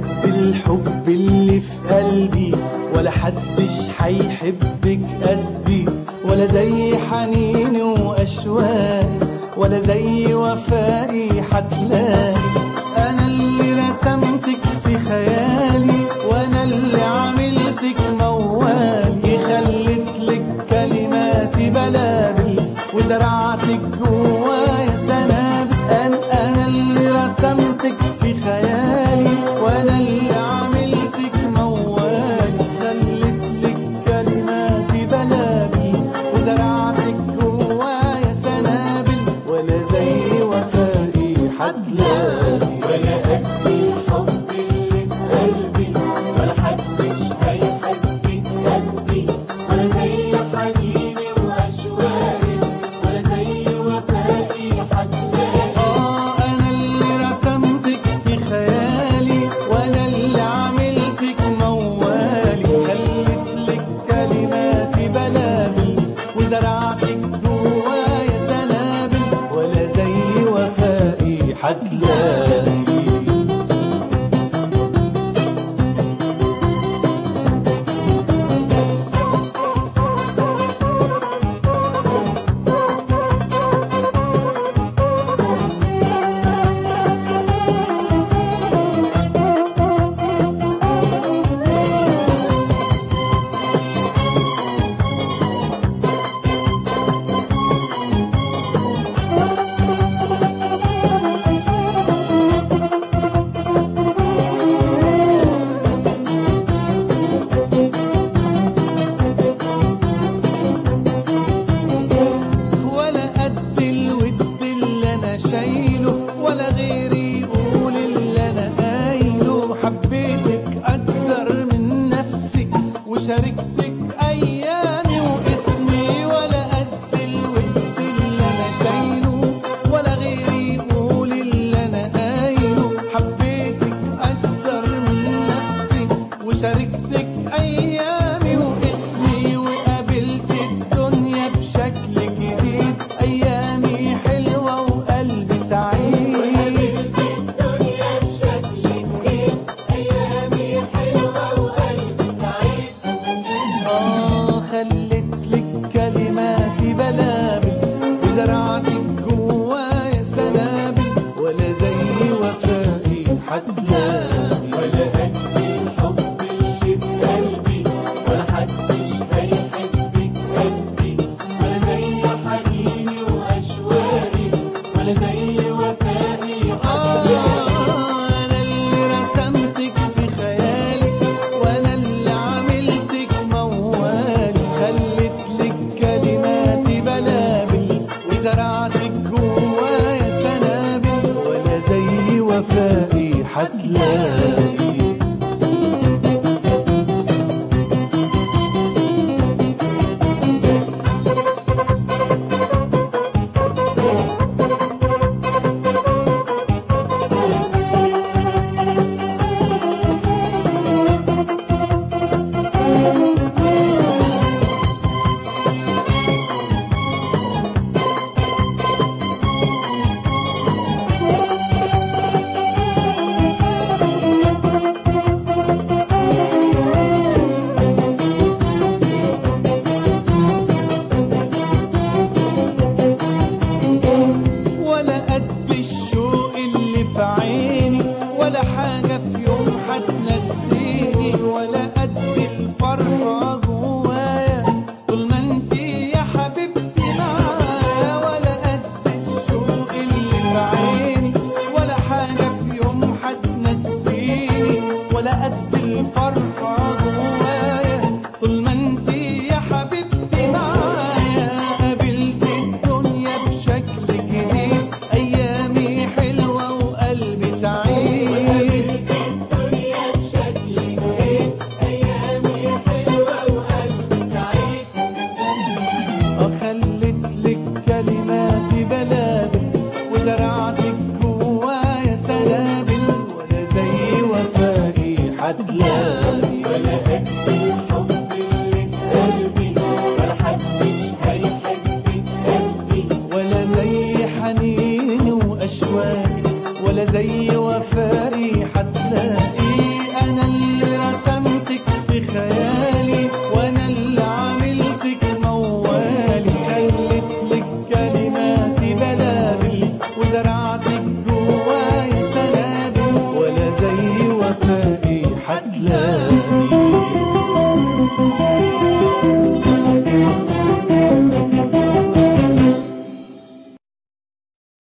قد الحب اللي في قلبي ولا حدش هيحبك قدي ولا زي حنيني واشواقي ولا زي وفائي هتلاقي انا اللي رسمتك في خيالي وانا اللي عملتك موالي خليت لك كلماتي بلابل وزرعتك جوايا سنابل انا انا اللي رسمتك في خيالي وانا اللي عملتك موالي خليت لك كلماتي بلابل وزرعتك جوايا سنابل ولا زي وفائي هتلاقي ولا قد الحب اللي في قلبي ولا حدش هيحبك قدي ولا زي حنيني واشواقي ولا زي وفائي هتلاقي آه أنا اللي رسمتك في خيالي وأنا اللي عملتك موالي خليت لك كلماتي بلابل وزرعتك جوايا سنابل ولا زي وفائي هتلاقي ولا قد الود اللي انا شايله ولا غيري يقول اللي انا قايله حبيتك اكتر من نفسي وشاركتك ايامي واسمي ولا قد الود اللي انا شايله ولا غيري يقول اللي انا قايله حبيتك اكتر من نفسي وشاركتك ايامي واسمي وقابلت الدنيا بشكل جديد ايامي حلوه وقلبي سعيد وقابلت الدنيا بشكل جديد ايامي حلوه وقلبي سعيد آه خليت لك كلماتي بلابل وزرعتك جوايا سنابل ولا زي وفائي هتلاقي ولا قد الحب اللي في قلبي ولا حدش هيحبك قدي ولا زي حنيني واشواقي ولا زي وفائي آه أنا اللي رسمتك في خيالي وأنا اللي عملتك موالي خليت لك كلماتي بلابل وزرعتك جوايا سنابل ولا زي وفائي هتلاقي ولا قد الشوق اللي في عيني ولا حاجة في يوم هتنسيني ولا قد الفرحة جوايا طول ما انتي يا حبيبتي معايا ولا قد الشوق اللي في عيني ولا حاجة في يوم هتنسيني ولا قد الفرحة جوايا طول ما انتي يا حبيبتي معايا قابلت الدنيا بشكل جديد ايامي حلوه وقلبي سعيد الدنيا بشكل جديد ايامي حلوه وقلبي سعيد خلت لك كلماتي بلابل وزرعتك جوايا سنابل ولا زي وفائي هتلاقي ولا قد الحب اللي في قلبي ولا حدش هيحبك قدي ولا زي حنيني واشواقي ولا زي وفائي هتلاقي هتلاقي